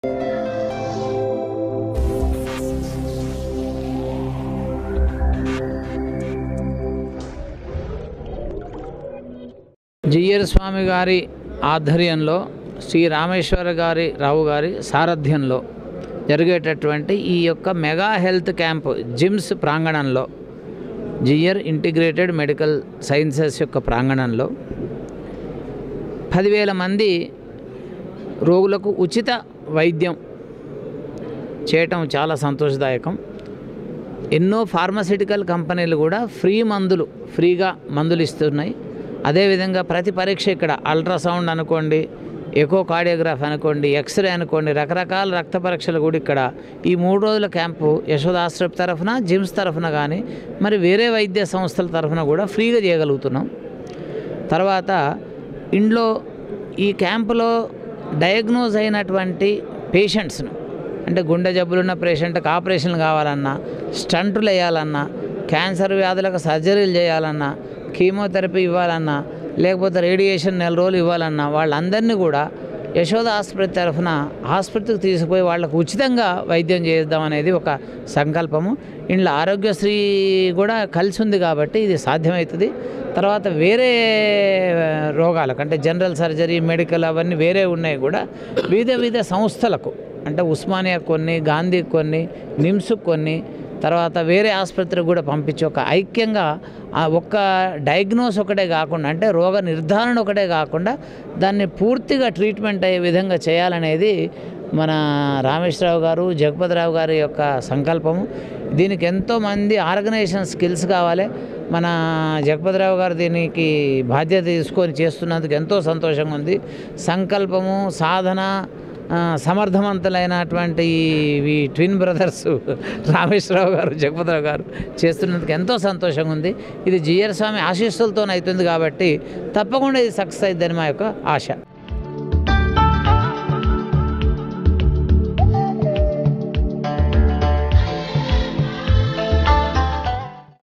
జియ్యర్ స్వామి గారి ఆధ్వర్యంలో శ్రీ రామేశ్వర గారి రావు గారి సారథ్యంలో జరిగేటటువంటి ఈ యొక్క మెగా హెల్త్ క్యాంప్ జిమ్స్ ప్రాంగణంలో జియర్ ఇంటిగ్రేటెడ్ మెడికల్ సైన్సెస్ యొక్క ప్రాంగణంలో పదివేల మంది రోగులకు ఉచిత వైద్యం చేయటం చాలా సంతోషదాయకం ఎన్నో ఫార్మసిటికల్ కంపెనీలు కూడా ఫ్రీ మందులు ఫ్రీగా మందులు ఇస్తున్నాయి అదేవిధంగా ప్రతి పరీక్ష ఇక్కడ అల్ట్రాసౌండ్ అనుకోండి ఎకో కార్డియోగ్రాఫ్ అనుకోండి ఎక్స్రే అనుకోండి రకరకాల రక్త పరీక్షలు కూడా ఇక్కడ ఈ మూడు రోజుల క్యాంపు యశోద ఆశ్రప్ తరఫున జిమ్స్ తరఫున కానీ మరి వేరే వైద్య సంస్థల తరఫున కూడా ఫ్రీగా చేయగలుగుతున్నాం తర్వాత ఇంట్లో ఈ క్యాంపులో డయాగ్నోజ్ అయినటువంటి పేషెంట్స్ను అంటే గుండె జబ్బులున్న పేషెంట్కి ఆపరేషన్లు కావాలన్నా స్టంటులు వేయాలన్నా క్యాన్సర్ వ్యాధులకు సర్జరీలు చేయాలన్నా కీమోథెరపీ ఇవ్వాలన్నా లేకపోతే రేడియేషన్ నెల రోజులు ఇవ్వాలన్నా వాళ్ళందరినీ కూడా యశోద ఆసుపత్రి తరఫున ఆసుపత్రికి తీసుకుపోయి వాళ్ళకు ఉచితంగా వైద్యం చేద్దాం అనేది ఒక సంకల్పము ఇంట్లో ఆరోగ్యశ్రీ కూడా కలిసి ఉంది కాబట్టి ఇది సాధ్యమవుతుంది తర్వాత వేరే రోగాలకు అంటే జనరల్ సర్జరీ మెడికల్ అవన్నీ వేరే ఉన్నాయి కూడా వివిధ వివిధ సంస్థలకు అంటే ఉస్మానియా కొన్ని గాంధీ కొన్ని నిమ్స్కు కొన్ని తర్వాత వేరే ఆసుపత్రికి కూడా పంపించి ఒక ఐక్యంగా ఆ ఒక్క డయాగ్నోస్ ఒకటే కాకుండా అంటే రోగ నిర్ధారణ ఒకటే కాకుండా దాన్ని పూర్తిగా ట్రీట్మెంట్ అయ్యే విధంగా చేయాలనేది మన రామేశ్వరరావు గారు జగపతిరావు గారి యొక్క సంకల్పము దీనికి ఎంతోమంది ఆర్గనైజేషన్ స్కిల్స్ కావాలి మన జగపతిరావు గారు దీనికి బాధ్యత తీసుకొని చేస్తున్నందుకు ఎంతో సంతోషంగా ఉంది సంకల్పము సాధన ఆ, సమర్థవంతులైనటువంటి ఈ ట్విన్ బ్రదర్స్ రామేశ్వరరావు గారు జగపతిరావు గారు చేస్తున్నందుకు ఎంతో సంతోషంగా ఉంది ఇది జిఆర్ స్వామి ఆశీస్సులతో అవుతుంది కాబట్టి తప్పకుండా ఇది సక్సెస్ అవుతుందని మా యొక్క ఆశ